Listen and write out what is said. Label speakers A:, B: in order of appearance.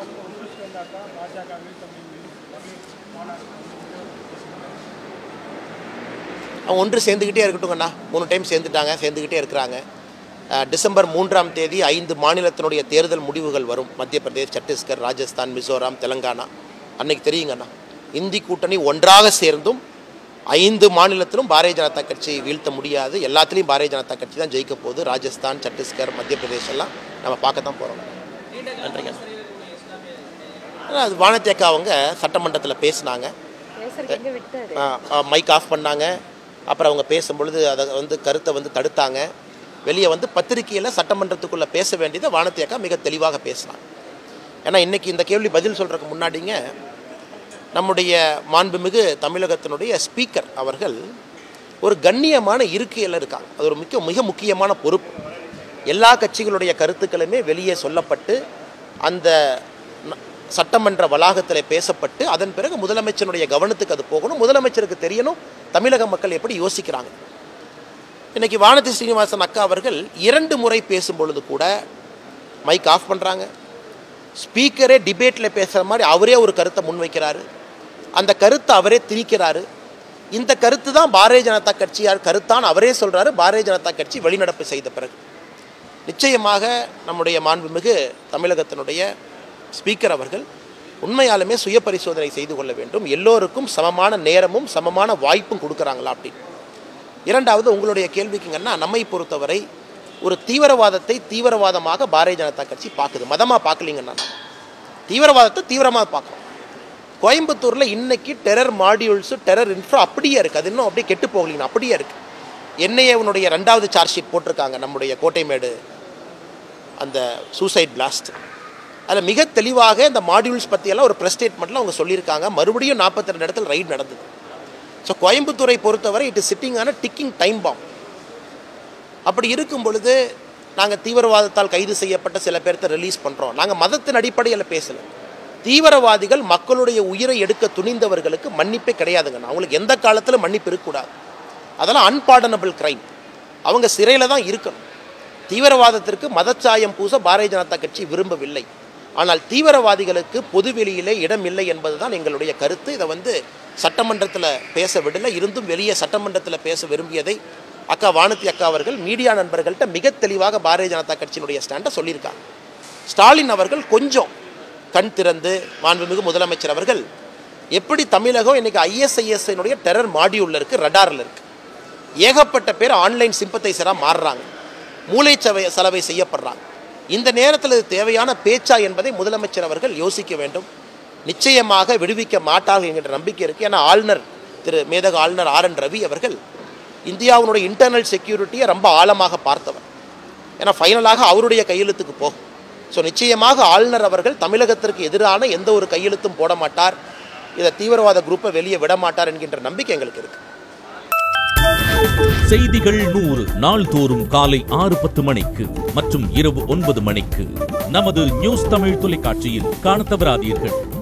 A: அவங்க ஒன்று சேர்ந்துக்கிட்டே இருக்கட்டுங்கண்ணா மூணு டைம் சேர்ந்துட்டாங்க சேர்ந்துக்கிட்டே இருக்கிறாங்க அஹ், டிசம்பர் மூன்றாம் தேதி ஐந்து மாநிலத்தினுடைய தேர்தல் முடிவுகள் வரும் மத்திய பிரதேஷ் சத்தீஸ்கர் ராஜஸ்தான் மிசோராம் தெலங்கானா அன்னைக்கு தெரியுங்கண்ணா இந்தி கூட்டணி ஒன்றாக சேர்ந்தும் ஐந்து மாநிலத்திலும் பாரதிய ஜனதா கட்சி வீழ்த்த முடியாது எல்லாத்துலேயும் பாரதிய ஜனதா கட்சி தான் ஜெயிக்க போகுது ராஜஸ்தான் சத்தீஸ்கர் மத்திய பிரதேஷ் எல்லாம் நம்ம பார்க்க தான் போகிறோம் நன்றிங்க ஆனா, அது வானத்தேக்கா அவங்க சட்டமன்றத்தில் பேசினாங்க
B: பேசுறதுக்கு எங்க விட்டாரு
A: மைக் ஆஃப் பண்ணாங்க அப்புறம் அவங்க பேசும்பொழுது அதை வந்து கருத்தை வந்து தடுத்தாங்க வெளியே வந்து பத்திரிக்கையில் சட்டமன்றத்துக்குள்ளே பேச வேண்டியதை வானத்தேக்கா மிக தெளிவாக பேசினாங்க ஏன்னா இன்னைக்கு இந்த கேள்வி பதில் சொல்கிறதுக்கு முன்னாடிங்க நம்முடைய மாண்புமிகு தமிழகத்தினுடைய ஸ்பீக்கர் அவர்கள் ஒரு கண்ணியமான இருக்கையில் இருக்காங்க அது ஒரு மிக மிக முக்கியமான பொறுப்பு எல்லா கட்சிகளுடைய கருத்துக்களுமே வெளியே சொல்லப்பட்டு அந்த ந- சட்டமன்ற வளாகத்தில் பேசப்பட்டு அதன் பிறகு முதலமைச்சருடைய கவனத்துக்கு அது போகணும் முதலமைச்சருக்கு தெரியணும் தமிழக மக்கள் எப்படி யோசிக்கிறாங்க இன்னைக்கு வானதி ஸ்ரீனிவாசன் அக்கா அவர்கள் இரண்டு முறை பேசும் பொழுது கூட மைக் ஆஃப் பண்ணுறாங்க ஸ்பீக்கரே டிபேட்டில் பேசுகிற மாதிரி அவரே ஒரு கருத்தை முன்வைக்கிறாரு அந்த கருத்தை அவரே திணிக்கிறாரு இந்த கருத்து தான் பாரதிய ஜனதா கட்சியார் கருத்தான் அவரே சொல்கிறாரு பாரதிய ஜனதா கட்சி வெளிநடப்பு செய்த பிறகு நிச்சயமாக நம்முடைய மாண்புமிகு தமிழகத்தினுடைய ஸ்பீக்கர் அவர்கள் உண்மையாலுமே சுய பரிசோதனை செய்து கொள்ள வேண்டும் எல்லோருக்கும் சமமான நேரமும் சமமான வாய்ப்பும் கொடுக்குறாங்களா அப்படின்னு இரண்டாவது உங்களுடைய கேள்விக்குங்கன்னா நம்மை பொறுத்தவரை ஒரு தீவிரவாதத்தை தீவிரவாதமாக பாரதிய ஜனதா கட்சி பார்க்குது மதமாக பார்க்கலீங்கன்னா தீவிரவாதத்தை தீவிரமாக பார்க்குறோம் கோயம்புத்தூரில் இன்னைக்கு டெரர் மாடியூல்ஸு டெரர் இன்ஃப்ரா அப்படியே இருக்குது அது இன்னும் அப்படியே கெட்டு போகலீங்க அப்படியே இருக்குது என்ஐஏவனுடைய ரெண்டாவது சார்ஜ் ஷீட் போட்டிருக்காங்க நம்முடைய கோட்டைமேடு அந்த சூசைட் பிளாஸ்ட் அதில் மிக தெளிவாக இந்த மாடியூல்ஸ் பற்றியெல்லாம் ஒரு ப்ரெஸ் ஸ்டேட்மெண்ட்டில் அவங்க சொல்லியிருக்காங்க மறுபடியும் நாற்பத்தி ரெண்டு இடத்துல ரைட் நடந்தது ஸோ கோயம்புத்தூரை பொறுத்தவரை it is sitting on a ticking time bomb அப்படி இருக்கும் பொழுது நாங்கள் தீவிரவாதத்தால் கைது செய்யப்பட்ட சில பேர்த்த ரிலீஸ் பண்ணுறோம் நாங்கள் மதத்தின் அடிப்படையில் பேசலை தீவிரவாதிகள் மக்களுடைய உயிரை எடுக்க துணிந்தவர்களுக்கு மன்னிப்பே கிடையாதுங்க அவங்களுக்கு எந்த காலத்தில் மன்னிப்பு இருக்கக்கூடாது அதெல்லாம் அன்பார்டனபிள் கிரைம் அவங்க சிறையில் தான் இருக்கணும் தீவிரவாதத்திற்கு மதச்சாயம் பூச பாரதிய ஜனதா கட்சி விரும்பவில்லை ஆனால் தீவிரவாதிகளுக்கு பொதுவெளியிலே இடம் இல்லை என்பதுதான் எங்களுடைய கருத்து இதை வந்து சட்டமன்றத்தில் பேச விடலை இருந்தும் வெளியே சட்டமன்றத்தில் பேச விரும்பியதை அக்கா வானதி அக்கா அவர்கள் மீடியா நண்பர்கள்ட்ட மிக தெளிவாக பாரதிய ஜனதா கட்சியினுடைய ஸ்டாண்டை சொல்லியிருக்காங்க ஸ்டாலின் அவர்கள் கொஞ்சம் கண் திறந்து மாண்புமிகு முதலமைச்சர் அவர்கள் எப்படி தமிழகம் இன்னைக்கு ஐஎஸ்ஐஎஸ்னுடைய டெரர் மாடியூலில் இருக்குது ரடாரில் இருக்குது ஏகப்பட்ட பேர் ஆன்லைன் சிம்பத்தைசராக மாறுறாங்க மூளைச்சவை செலவை செய்யப்படுறாங்க இந்த நேரத்தில் இது தேவையான பேச்சா என்பதை முதலமைச்சர் அவர்கள் யோசிக்க வேண்டும் நிச்சயமாக விடுவிக்க மாட்டார்கள் என்கிற நம்பிக்கை இருக்குது ஏன்னா ஆளுநர் திரு மேதக ஆளுநர் ஆர் என் ரவி அவர்கள் இந்தியாவினுடைய இன்டர்னல் செக்யூரிட்டியை ரொம்ப ஆழமாக பார்த்தவர் ஏன்னா ஃபைனலாக அவருடைய கையெழுத்துக்கு போகும் ஸோ நிச்சயமாக ஆளுநர் அவர்கள் தமிழகத்திற்கு எதிரான எந்த ஒரு கையெழுத்தும் போட மாட்டார் இதை தீவிரவாத குரூப்பை வெளியே விட மாட்டார் என்கின்ற நம்பிக்கை எங்களுக்கு இருக்குது
C: செய்திகள் நூறு நாள்தோறும் காலை ஆறு பத்து மணிக்கு மற்றும் இரவு ஒன்பது மணிக்கு நமது நியூஸ் தமிழ் தொலைக்காட்சியில் காணத் தவறாதீர்கள்